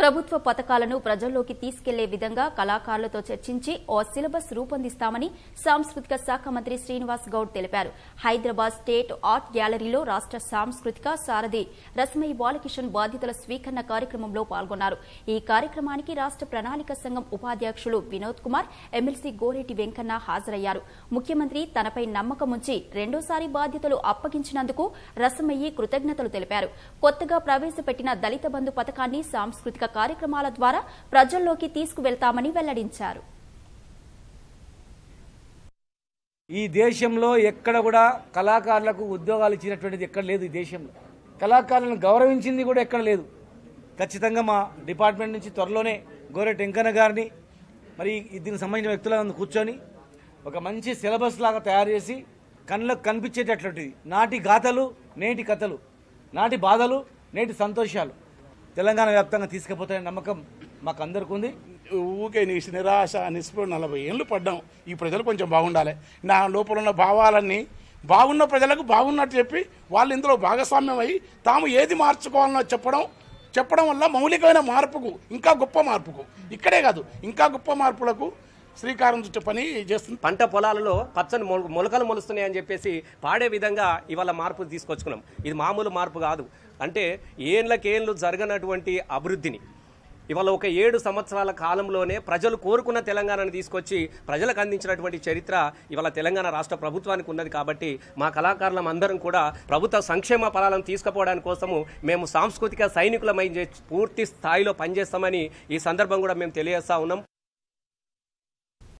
ప్రభుత్వ పథకాలను ప్రజల్లోకి తీసుకెళ్లే విధంగా కళాకారులతో చర్చించి ఓ సిలబస్ రూపొందిస్తామని సాంస్కృతిక శాఖ మంత్రి శ్రీనివాస్ గౌడ్ తెలిపారు హైదరాబాద్ స్టేట్ ఆర్ట్ గ్యాలరీలో రాష్ట సాంస్కృతిక సారథి రస్మయి బాలకిషన్ బాధ్యతల స్వీకరణ కార్యక్రమంలో పాల్గొన్నారు ఈ కార్యక్రమానికి రాష్ట ప్రణాళిక సంఘం ఉపాధ్యక్షులు వినోద్ కుమార్ ఎమ్మెల్సీ గోరేటి వెంకన్న హాజరయ్యారు ముఖ్యమంత్రి తనపై నమ్మకం ఉంచి రెండోసారి బాధ్యతలు అప్పగించినందుకు రసమయ్యి కృతజ్ఞతలు తెలిపారు కొత్తగా ప్రవేశపెట్టిన దళిత బంధు పథకాన్ని సాంస్కృతిక కార్యక్రమాల ద్వారా ప్రజల్లోకి తీసుకువెళ్తామని వెల్లడించారు ఈ దేశంలో ఎక్కడ కూడా కళాకారులకు ఉద్యోగాలు ఇచ్చినటువంటిది ఎక్కడ లేదు ఈ దేశంలో కళాకారులను గౌరవించింది కూడా ఎక్కడ లేదు ఖచ్చితంగా మా డిపార్ట్మెంట్ నుంచి త్వరలోనే గోరె టెంకన్న గారిని మరి ఈ దీనికి సంబంధించిన వ్యక్తులందరూ కూర్చొని ఒక మంచి సిలబస్ లాగా తయారు చేసి కళ్ళకు కనిపించేటటువంటిది నాటి గాథలు నేటి కథలు నాటి బాధలు నేటి సంతోషాలు తెలంగాణ వ్యాప్తంగా తీసుకుపోతాయనే నమ్మకం మాకు అందరికీ ఉంది ఊకే నీ నిరాశ నిస్పృహ నలభై ఏళ్ళు పడ్డాం ఈ ప్రజలు కొంచెం బాగుండాలి నా లోపల ఉన్న భావాలన్నీ బాగున్న ప్రజలకు బాగున్నట్టు చెప్పి వాళ్ళు ఇందులో భాగస్వామ్యం అయ్యి తాము ఏది మార్చుకోవాలనో చెప్పడం చెప్పడం వల్ల మౌలికమైన మార్పుకు ఇంకా గొప్ప మార్పుకు ఇక్కడే కాదు ఇంకా గొప్ప మార్పులకు శ్రీకారం చుట్టే పని చేస్తుంది పంట పొలాలలో పచ్చని మొల- మొలకలు మొలుస్తున్నాయి అని చెప్పేసి పాడే విధంగా ఇవాళ మార్పు తీసుకొచ్చుకున్నాం ఇది మామూలు మార్పు కాదు అంటే ఏళ్ళకేళ్ళు జరగనటువంటి అభివృద్ధిని ఇవాళ ఒక ఏడు సంవత్సరాల కాలంలోనే ప్రజలు కోరుకున్న తెలంగాణను తీసుకొచ్చి ప్రజలకు అందించినటువంటి చరిత్ర ఇవాళ తెలంగాణ రాష్ట్ర ప్రభుత్వానికి ఉన్నది కాబట్టి మా కళాకారులం అందరం కూడా ప్రభుత్వ సంక్షేమ ఫలాలను తీసుకుపోవడానికి కోసము మేము సాంస్కృతిక సైనికులమై పూర్తి స్థాయిలో పనిచేస్తామని ఈ సందర్భం కూడా మేము తెలియజేస్తా ఉన్నాం